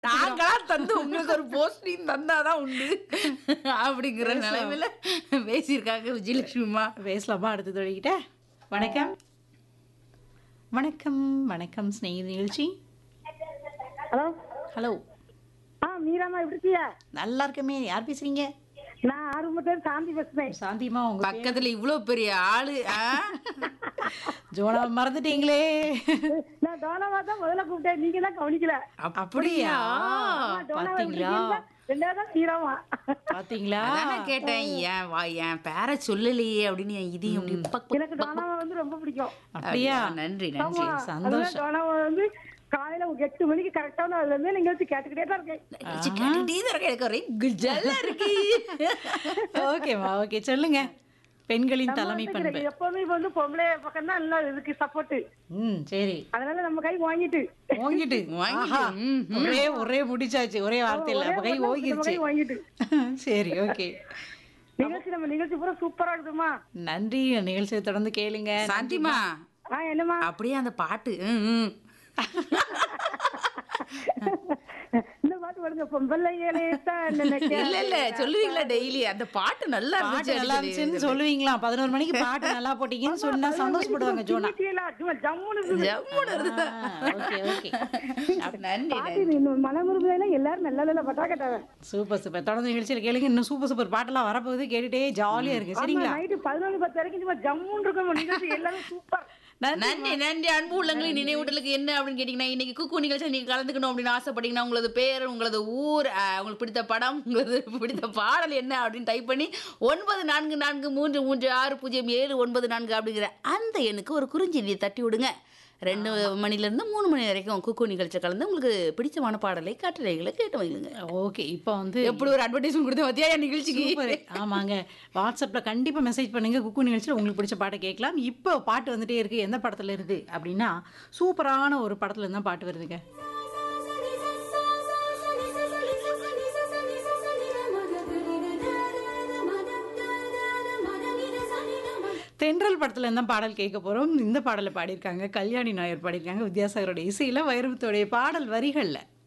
நாங்களா தந்து உங்களுக்கு ஒரு போஸ்டிங் தந்தாதான் உண்டு அப்படிங்கிற நிலைமையில பேசியிருக்காங்க விஜயலட்சுமிமா பேசலாமா அடுத்து தொழிக்கிட்ட வணக்கம் வணக்கம் வணக்கம் ஸ்நேகி நிகழ்ச்சி ஹலோ ஹலோ ஆ மீராமா எப்படி இருக்கியா நல்லா இருக்கமே யார் பேசுறீங்க நான் ஆர்வமத்தர் சாந்தி பேசுறேன் சாந்திமா உங்க பேர்? பக்கத்துல இவ்வளவு பெரிய ஆளு ஆ? ஜோனா மறந்துட்டீங்களே நான் டோனாவா தான் முதல்ல கூப்பிட்டேன் நீங்க தான் கவனிக்கல அப்படியா ஆமா, டோனாவா எப்படி பாத்தீங்களா? இருக்கீங்களா? ரெண்டாவது மீராமா பாத்தீங்களா அதான் நான் கேட்டேன் ஏன் வா என் பேரை சொல்லலையே அப்படின்னு என் இதையும் அப்படி பக் பக் எனக்கு டோனாவா வந்து ரொம்ப பிடிக்கும் அப்படியா நன்றி நன்றி ஆமா சந்தோஷம். அதனால டோனாவா வந்து காலையில ஒரு எட்டு மணிக்கு கரெக்டான அதுல இருந்து நீங்க வச்சு கேட்டுக்கிட்டே தான் இருக்கேன் நிகழ்ச்சி கேட்டுக்கிட்டே தான் இருக்கேன். எனக்கு ஒரே குஜலா இருக்கு ஓகேமா ஓகே சொல்லுங்க பெண்களின் தலைமை வந்து பண்பு எனக்கு எப்பவுமே இப்ப வந்து பொம்பளை பக்கம் தான் எல்லாம் இதுக்கு சப்போர்ட் ம் சரி அதனால நம்ம கை வாங்கிட்டு ஓங்கிட்டு வாங்கிட்டு, ஆஹா. ம், ஒரே ஒரே முடிச்சாச்சு ஒரே வார்த்தையில அப்ப கை நம்ம ஓங்கிருச்சு கை வாங்கிட்டு சரி ஓகே நிகழ்ச்சி நம்ம நிகழ்ச்சி பூரா சூப்பரா இருக்குமா நன்றி நிகழ்ச்சியை தொடர்ந்து கேளுங்க சாந்திமா ஆ என்னமா அப்படியே அந்த பாட்டு ம், ம். இந்த பாட்டு பாடுங்க பொம்பளைகளே தான் நினைக்க இல்ல இல்ல சொல்லுவீங்களா டெய்லி அந்த பாட்டு நல்லா பாட்டு நல்லா இருந்துச்சு இருந்துச்சுன்னு சொல்லுவீங்களா பதினோரு மணிக்கு பாட்டு நல்லா போட்டீங்கன்னு சொன்னா சந்தோஷப்படுவாங்க ஜோனா சின்னிச்சியெல்லாம் சும்மா ஜம்முன்னு இருக்குது. ஜம்முன்னு இருந்தா ஓகே ஓகே நன்றி பாட்டு இன்னும் மனமுருகுல எல்லாரும் நல்ல நல்ல பட்டா கேட்டாங்க சூப்பர் சூப்பர் தொடர்ந்து நிகழ்ச்சியில கேளுங்க இன்னும் சூப்பர் சூப்பர் பாட்டெல்லாம் வரப்போகுது கேட்டுட்டே ஜாலியா இருக்கு சரிங்களா நைட்டு பதினொன்று பத்து வரைக்கும் சும்மா ஜம்முன்னு இருக்கும் நிகழ்ச்சி எல்லாமே சூப்பர் நன்றி நன்றி அன்பு உள்ளங்களின் நினைவூட்டலுக்கு என்ன அப்படின்னு கேட்டீங்கன்னா இன்னைக்கு குக்கு நிகழ்ச்சியில் நீங்க கலந்துக்கணும் அப்படின்னு ஆசைப்பட்டீங்கன்னா உங்களது பேர் உங்களது ஊர் அஹ், உங்களுக்கு பிடித்த படம் உங்களது பிடித்த பாடல் என்ன அப்படின்னு டைப் பண்ணி ஒன்பது நான்கு நான்கு மூன்று மூன்று ஆறு பூஜ்ஜியம் ஏழு ஒன்பது நான்கு அப்படிங்கிற அந்த எண்ணுக்கு ஒரு குறுஞ்செய்தியை தட்டி விடுங்க ரெண்டு மணிலேருந்து மூணு மணி வரைக்கும் குக்கு நிகழ்ச்சி கலந்து உங்களுக்கு பிடிச்சமான பாடலை கட்டுரைகளை கேட்டு வைங்க ஓகே இப்போ வந்து எப்படி ஒரு அட்வர்டைஸ்மெண்ட் கொடுத்த பார்த்தியா என் நிகழ்ச்சிக்கு சூப்பர் ஆமாங்க வாட்ஸ்அப்ல கண்டிப்பா மெசேஜ் பண்ணுங்க குக்கு நிகழ்ச்சியில் உங்களுக்கு பிடிச்ச பாட்டை கேட்கலாம் இப்போ பாட்டு வந்துட்டே இருக்கு எந்த படத்துல இருந்து அப்படின்னா சூப்பரான ஒரு படத்துல இருந்தா பாட்டு வருதுங்க தென்றல் படத்துல இருந்தா பாடல் கேட்க போறோம் இந்த பாடலை பாடியிருக்காங்க கல்யாணி நாயர் பாடியிருக்காங்க வித்யாசாகரோட இசையில வைரவத்தோடைய பாடல் வரிகள்ல